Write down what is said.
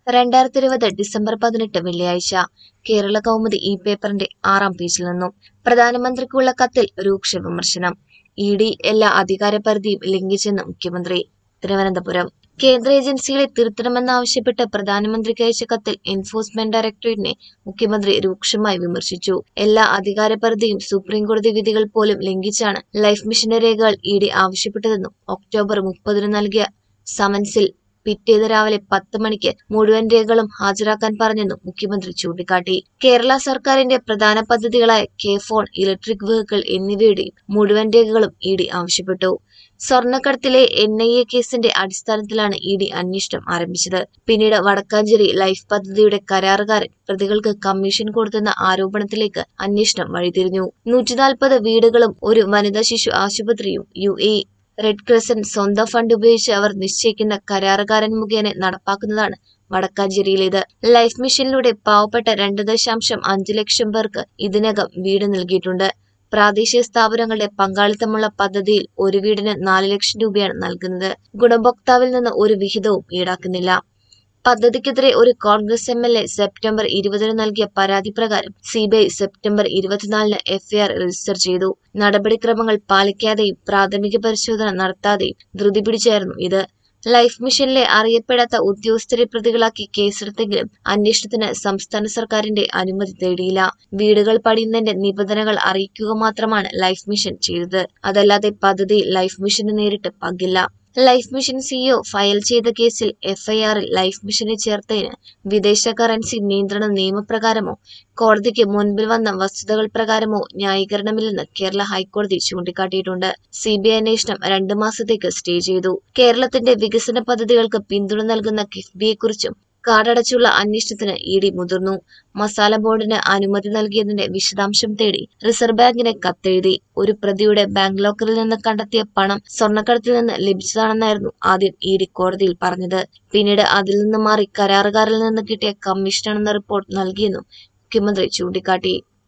രണ്ടായിരത്തി ഇരുപത് ഡിസംബർ പതിനെട്ട് വെള്ളിയാഴ്ച കേരള കൗമുദി ഈ പേപ്പറിന്റെ ആറാം പേജിൽ നിന്നും പ്രധാനമന്ത്രിക്കുള്ള കത്തിൽ രൂക്ഷ വിമർശനം ഇ ഡി എല്ലാ അധികാരപരിധിയും ലംഘിച്ചെന്ന് മുഖ്യമന്ത്രി തിരുവനന്തപുരം കേന്ദ്ര ഏജൻസികളെ തിരുത്തണമെന്നാവശ്യപ്പെട്ട് പ്രധാനമന്ത്രിക്ക് അയച്ച കത്തിൽ എൻഫോഴ്സ്മെന്റ് ഡയറക്ടറേറ്റിനെ മുഖ്യമന്ത്രി രൂക്ഷമായി വിമർശിച്ചു എല്ലാ അധികാരപരിധിയും സുപ്രീംകോടതി വിധികൾ പോലും ലംഘിച്ചാണ് ലൈഫ് മിഷന്റെ രേഖകൾ ഇ ഡി ആവശ്യപ്പെട്ടതെന്നും ഒക്ടോബർ മുപ്പതിന് നൽകിയ സമൻസിൽ പിറ്റേന്ന് രാവിലെ പത്ത് മണിക്ക് മുഴുവൻ രേഖകളും ഹാജരാക്കാൻ പറഞ്ഞെന്നും മുഖ്യമന്ത്രി ചൂണ്ടിക്കാട്ടി കേരള സർക്കാരിന്റെ പ്രധാന പദ്ധതികളായ കെ ഫോൺ ഇലക്ട്രിക് വെഹിക്കിൾ എന്നിവയുടെയും മുഴുവൻ രേഖകളും ഇ ഡി ആവശ്യപ്പെട്ടു സ്വർണ്ണക്കടത്തിലെ എൻ ഐ എ കേസിന്റെ അടിസ്ഥാനത്തിലാണ് ഇ ഡി അന്വേഷണം ആരംഭിച്ചത് പിന്നീട് വടക്കാഞ്ചേരി ലൈഫ് പദ്ധതിയുടെ കരാറുകാരൻ പ്രതികൾക്ക് കമ്മീഷൻ കൊടുത്തെന്ന ആരോപണത്തിലേക്ക് അന്വേഷണം വഴിതിരിഞ്ഞു നൂറ്റിനാൽപ്പത് വീടുകളും ഒരു വനിതാ ശിശു ആശുപത്രിയും യു എ റെഡ് ക്രസന്റ് സ്വന്തം ഫണ്ട് ഉപയോഗിച്ച് അവർ നിശ്ചയിക്കുന്ന കരാറുകാരൻ മുഖേന നടപ്പാക്കുന്നതാണ് വടക്കാഞ്ചേരിയിലേത് ലൈഫ് മിഷനിലൂടെ പാവപ്പെട്ട രണ്ട് ദശാംശം അഞ്ച് ലക്ഷം പേർക്ക് ഇതിനകം വീട് നൽകിയിട്ടുണ്ട് പ്രാദേശിക സ്ഥാപനങ്ങളുടെ പങ്കാളിത്തമുള്ള പദ്ധതിയിൽ ഒരു വീടിന് നാല് ലക്ഷം രൂപയാണ് നൽകുന്നത് ഗുണഭോക്താവിൽ നിന്ന് ഒരു വിഹിതവും ഈടാക്കുന്നില്ല പദ്ധതിക്കെതിരെ ഒരു Congress M L A September ഇരുപതിന് നൽകിയ പരാതി പ്രകാരം സിബിഐ സെപ്റ്റംബർ ഇരുപത്തിനാലിന് എഫ്ഐആർ രജിസ്റ്റർ ചെയ്തു നടപടിക്രമങ്ങൾ പാലിക്കാതെയും പ്രാഥമിക പരിശോധന നടത്താതെയും ധൃതി പിടിച്ചായിരുന്നു ഇത് ലൈഫ് മിഷനിലെ അറിയപ്പെടാത്ത ഉദ്യോഗസ്ഥരെ പ്രതികളാക്കി കേസെടുത്തെങ്കിലും അന്വേഷണത്തിന് സംസ്ഥാന സർക്കാരിന്റെ അനുമതി തേടിയില്ല വീടുകൾ പണിയുന്നതിന്റെ നിബന്ധനകൾ അറിയിക്കുക മാത്രമാണ് ലൈഫ് മിഷൻ ചെയ്തത് അതല്ലാതെ പദ്ധതി ലൈഫ് മിഷന് നേരിട്ട് പങ്കില്ല ലൈഫ് മിഷൻ സിഇഒ ഫയൽ ചെയ്ത കേസിൽ എഫ്ഐആറിൽ ലൈഫ് മിഷനെ ചേർത്തതിന് വിദേശ കറൻസി നിയന്ത്രണ നിയമപ്രകാരമോ കോടതിക്ക് മുൻപിൽ വന്ന വസ്തുതകൾ പ്രകാരമോ ന്യായീകരണമില്ലെന്ന് കേരള ഹൈക്കോടതി ചൂണ്ടിക്കാട്ടിയിട്ടുണ്ട് സിബിഐ അന്വേഷണം രണ്ടു മാസത്തേക്ക് സ്റ്റേ ചെയ്തു കേരളത്തിന്റെ വികസന പദ്ധതികൾക്ക് പിന്തുണ നൽകുന്ന കിഫ്ബിയെക്കുറിച്ചും കാടടച്ചുള്ള അന്വേഷണത്തിന് ഇ ഡി മുതിർന്നു മസാല ബോർഡിന് അനുമതി നൽകിയതിന്റെ വിശദാംശം തേടി റിസർവ് ബാങ്കിന് കത്തെഴുതി ഒരു പ്രതിയുടെ ബാങ്ക് ലോക്കറിൽ നിന്ന് കണ്ടെത്തിയ പണം സ്വർണ്ണക്കടത്തിൽ നിന്ന് ലഭിച്ചതാണെന്നായിരുന്നു ആദ്യം ഇ ഡി കോടതിയിൽ പറഞ്ഞത് പിന്നീട് അതിൽ നിന്ന് മാറി കരാറുകാരിൽ നിന്ന് കിട്ടിയ കമ്മീഷനാണെന്ന റിപ്പോർട്ട് നൽകിയെന്നും മുഖ്യമന്ത്രി ചൂണ്ടിക്കാട്ടി